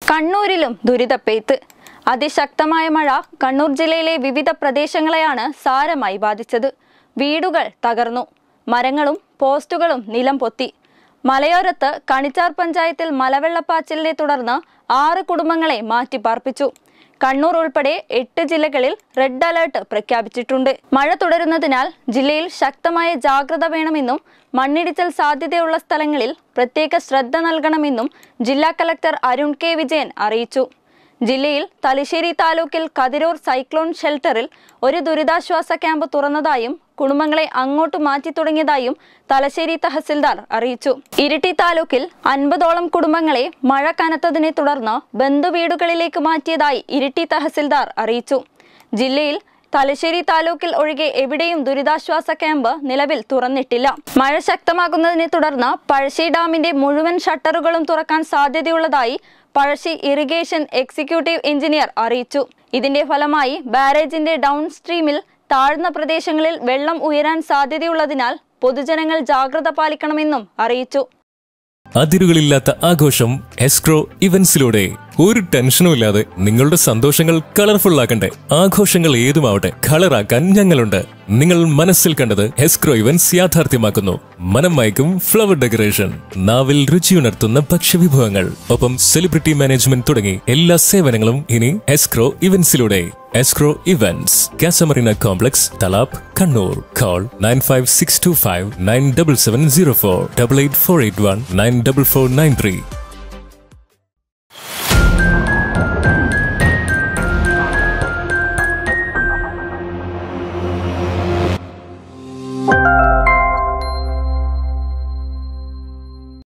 കണ്ണൂരിലും ദുരിതപ്പെയ്ത്ത് അതിശക്തമായ മഴ കണ്ണൂർ ജില്ലയിലെ വിവിധ പ്രദേശങ്ങളെയാണ് സാരമായി ബാധിച്ചത് വീടുകൾ തകർന്നു മരങ്ങളും പോസ്റ്റുകളും നിലം പൊത്തി മലയോരത്ത് കണിച്ചാർ പഞ്ചായത്തിൽ മലവെള്ളപ്പാച്ചിലിനെ തുടർന്ന് ആറ് കുടുംബങ്ങളെ മാറ്റിപ്പാർപ്പിച്ചു കണ്ണൂർ ഉൾപ്പെടെ എട്ട് ജില്ലകളിൽ റെഡ് അലേർട്ട് പ്രഖ്യാപിച്ചിട്ടുണ്ട് മഴ തുടരുന്നതിനാൽ ജില്ലയിൽ ശക്തമായ ജാഗ്രത വേണമെന്നും മണ്ണിടിച്ചൽ സാധ്യതയുള്ള സ്ഥലങ്ങളിൽ പ്രത്യേക ശ്രദ്ധ നൽകണമെന്നും ജില്ലാ കലക്ടർ അരുൺ കെ വിജയൻ അറിയിച്ചു ജില്ലയിൽ തലശ്ശേരി താലൂക്കിൽ കതിരൂർ സൈക്ലോൺ ഷെൽട്ടറിൽ ഒരു ദുരിതാശ്വാസ ക്യാമ്പ് തുറന്നതായും കുടുംബങ്ങളെ അങ്ങോട്ട് മാറ്റി തുടങ്ങിയതായും തലശ്ശേരി തഹസിൽദാർ അറിയിച്ചു ഇരിട്ടി താലൂക്കിൽ അൻപതോളം കുടുംബങ്ങളെ മഴ കനത്തതിനെ തുടർന്ന് ബന്ധുവീടുകളിലേക്ക് മാറ്റിയതായി ഇരിട്ടി തഹസിൽദാർ അറിയിച്ചു ജില്ലയിൽ തലശ്ശേരി താലൂക്കിൽ ഒഴികെ എവിടെയും ദുരിതാശ്വാസ ക്യാമ്പ് നിലവിൽ തുറന്നിട്ടില്ല മഴ ശക്തമാകുന്നതിനെ തുടർന്ന് പഴശ്ശി ഡാമിന്റെ മുഴുവൻ ഷട്ടറുകളും തുറക്കാൻ സാധ്യതയുള്ളതായി പഴശ്ശി ഇറിഗേഷൻ എക്സിക്യൂട്ടീവ് എഞ്ചിനീയർ അറിയിച്ചു ഇതിന്റെ ഫലമായി ബാരേജിന്റെ ഡൗൺ സ്ട്രീമിൽ താഴ്ന്ന പ്രദേശങ്ങളിൽ വെള്ളം ഉയരാൻ സാധ്യതയുള്ളതിനാൽ പൊതുജനങ്ങൾ ജാഗ്രത പാലിക്കണമെന്നും അറിയിച്ചു അതിരുകളില്ലാത്ത ആഘോഷം എസ്ക്രോ ഇവന്റ്സിലൂടെ ഒരു ടെൻഷനും ഇല്ലാതെ നിങ്ങളുടെ സന്തോഷങ്ങൾ കളർഫുൾ ആക്കണ്ടേ ആഘോഷങ്ങൾ ഏതുമാവട്ടെ കളറാക്കാൻ ഞങ്ങളുണ്ട് നിങ്ങൾ മനസ്സിൽ കണ്ടത് എസ്ക്രോ ഇവന്റ്സ് യാഥാർത്ഥ്യമാക്കുന്നു മനം മയക്കും ഫ്ലവർ ഡെക്കറേഷൻ നാവിൽ രുചിയുണർത്തുന്ന ഭക്ഷ്യവിഭവങ്ങൾ ഒപ്പം സെലിബ്രിറ്റി മാനേജ്മെന്റ് തുടങ്ങി എല്ലാ സേവനങ്ങളും ഇനി എസ്ക്രോ ഇവന്റ്സിലൂടെ Escrow Events Casamarina complex Thalap Kannur call nine five six two five nine double seven zero four double eight four eight one nine double four nine three